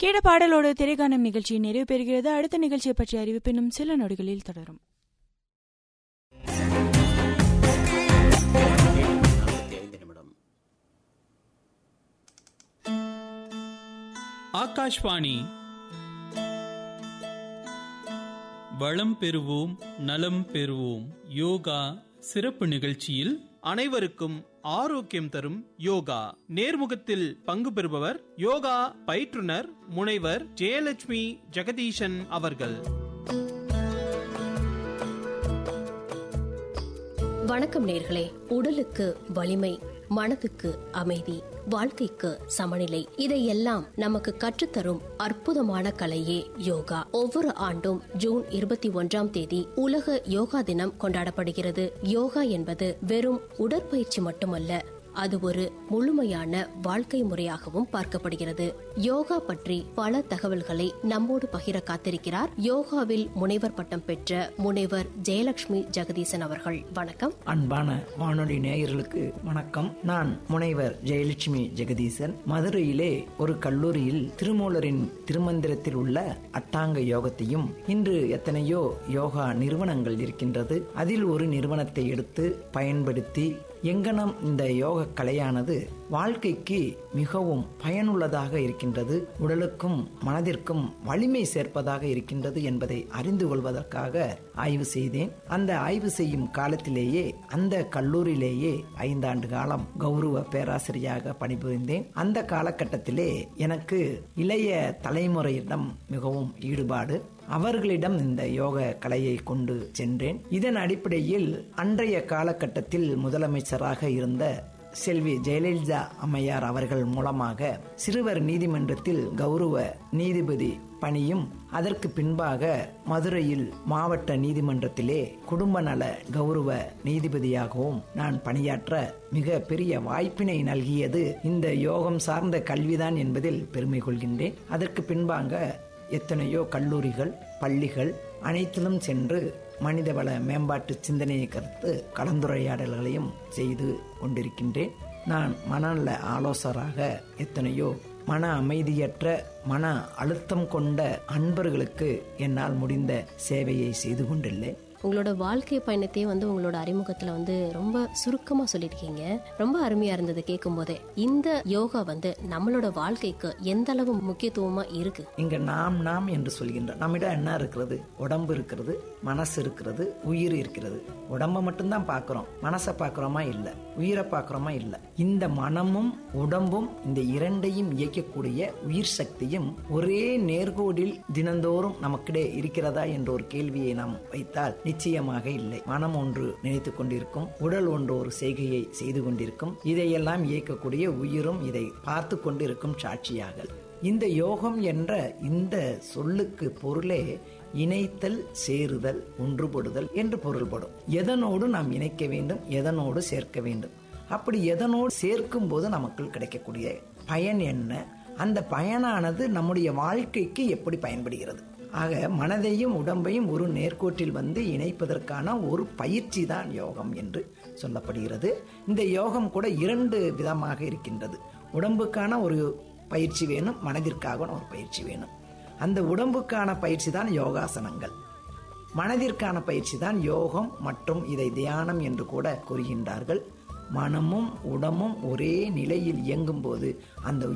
கேட்ட பாடலோடு திரைக்காணும் நிகழ்ச்சி நிறைவு பெறுகிறது அடுத்த நிகழ்ச்சியை பற்றிய அறிவிப்பு இன்னும் சில நொடிகளில் தொடரும் நாற்பத்தி ஐந்து நிமிடம் ஆகாஷ்வாணி வளம் பெறுவோம் நலம் பெறுவோம் யோகா சிறப்பு நிகழ்ச்சியில் அனைவருக்கும் ஆரோக்கியம் தரும் யோகா நேர்முகத்தில் பங்கு பெறுபவர் யோகா பயிற்றுனர் முனைவர் ஜெயலட்சுமி ஜெகதீசன் அவர்கள் வணக்கம் நேர்களே உடலுக்கு வலிமை மனதுக்கு அமைதி வாழ்க்கைக்கு சமநிலை இதையெல்லாம் நமக்கு கற்றுத்தரும் அற்புதமான கலையே யோகா ஒவ்வொரு ஆண்டும் ஜூன் இருபத்தி ஒன்றாம் தேதி உலக யோகா தினம் கொண்டாடப்படுகிறது யோகா என்பது வெறும் உடற்பயிற்சி மட்டுமல்ல அது ஒரு முழுமையான வாழ்க்கை முறையாகவும் பார்க்கப்படுகிறது யோகா பற்றி பல தகவல்களை நம்மோடு பகிர காத்திருக்கிறார் யோகாவில் முனைவர் பட்டம் பெற்ற முனைவர் ஜெயலட்சுமி ஜெகதீசன் அவர்கள் வணக்கம் அன்பான வானொலி நேயர்களுக்கு வணக்கம் நான் முனைவர் ஜெயலட்சுமி ஜெகதீசன் மதுரையிலே ஒரு கல்லூரியில் திருமூலரின் திருமந்திரத்தில் உள்ள அட்டாங்க யோகத்தையும் இன்று எத்தனையோ யோகா நிறுவனங்கள் இருக்கின்றது அதில் ஒரு நிறுவனத்தை எடுத்து பயன்படுத்தி எங்கனம் இந்த யோக கலையானது வாழ்க்கைக்கு மிகவும் பயனுள்ளதாக இருக்கின்றது உடலுக்கும் மனதிற்கும் வலிமை சேர்ப்பதாக இருக்கின்றது என்பதை அறிந்து கொள்வதற்காக ஆய்வு செய்தேன் அந்த ஆய்வு செய்யும் காலத்திலேயே அந்த கல்லூரியிலேயே ஐந்தாண்டு காலம் கௌரவ பேராசிரியராக பணிபுரிந்தேன் அந்த காலகட்டத்திலே எனக்கு இளைய தலைமுறையிடம் மிகவும் ஈடுபாடு அவர்களிடம் இந்த யோக கலையை கொண்டு சென்றேன் இதன் அடிப்படையில் அன்றைய காலகட்டத்தில் முதலமைச்சராக இருந்த செல்வி ஜெயலலிதா அம்மையார் அவர்கள் மூலமாக சிறுவர் நீதிமன்றத்தில் கௌரவ நீதிபதி பணியும் அதற்கு பின்பாக மதுரையில் மாவட்ட நீதிமன்றத்திலே குடும்ப நல கௌரவ நீதிபதியாகவும் நான் பணியாற்ற மிக பெரிய வாய்ப்பினை நல்கியது இந்த யோகம் சார்ந்த கல்விதான் என்பதில் பெருமை கொள்கின்றேன் அதற்கு பின்பாக எத்தனையோ கல்லூரிகள் பள்ளிகள் அனைத்திலும் சென்று மனிதவள மேம்பாட்டு சிந்தனையை கருத்து கலந்துரையாடல்களையும் செய்து கொண்டிருக்கின்றேன் நான் மனநல ஆலோசகராக எத்தனையோ மன அமைதியற்ற மன அழுத்தம் கொண்ட அன்பர்களுக்கு என்னால் முடிந்த சேவையை செய்து கொண்டுள்ளேன் உங்களோட வாழ்க்கை பயணத்தையே வந்து உங்களோட அறிமுகத்துல வந்து ரொம்ப சுருக்கமா சொல்லியிருக்கீங்க ரொம்ப அருமையா இருந்தது கேட்கும் போதே இந்த யோகா வந்து நம்மளோட வாழ்க்கைக்கு எந்த அளவு முக்கியத்துவமா இருக்கு இங்க நாம் நாம் என்று சொல்கின்ற நம்மிடம் என்ன இருக்கிறது உடம்பு இருக்கிறது மனசு இருக்கிறது உயிர் இருக்கிறது உடம்ப மட்டும்தான் பார்க்கிறோம் மனசை பார்க்கிறோமா இல்ல உயிரை பார்க்கிறோமா இல்ல இந்த மனமும் உடம்பும் இந்த இரண்டையும் இயக்கக்கூடிய உயிர் சக்தியும் ஒரே நேர்கோடில் தினந்தோறும் நமக்கிடையே இருக்கிறதா என்ற ஒரு கேள்வியை நாம் வைத்தால் நிச்சயமாக இல்லை மனம் ஒன்று நினைத்துக் கொண்டிருக்கும் உடல் ஒன்று ஒரு செய்கையை செய்து கொண்டிருக்கும் இதையெல்லாம் இயக்கக்கூடிய உயிரும் இதை பார்த்து கொண்டிருக்கும் சாட்சியாக இந்த யோகம் என்ற இந்த சொல்லுக்கு பொருளே இணைத்தல் சேருதல் ஒன்றுபடுதல் என்று பொருள்படும் எதனோடு நாம் இணைக்க வேண்டும் எதனோடு சேர்க்க வேண்டும் அப்படி எதனோடு சேர்க்கும் போது நமக்கு கிடைக்கக்கூடிய பயன் என்ன அந்த பயனானது நம்முடைய வாழ்க்கைக்கு எப்படி பயன்படுகிறது ஆக மனதையும் உடம்பையும் ஒரு நேர்கோட்டில் வந்து இணைப்பதற்கான ஒரு பயிற்சி தான் யோகம் என்று சொல்லப்படுகிறது இந்த யோகம் கூட இரண்டு விதமாக இருக்கின்றது உடம்புக்கான ஒரு பயிற்சி வேணும் மனதிற்காக ஒரு பயிற்சி வேணும் அந்த உடம்புக்கான பயிற்சி தான் யோகாசனங்கள் மனதிற்கான பயிற்சி தான் யோகம் மற்றும் இதை தியானம் என்று கூட கூறுகின்றார்கள் மனமும் உடம்பும் ஒரே நிலையில் இயங்கும் போது அந்த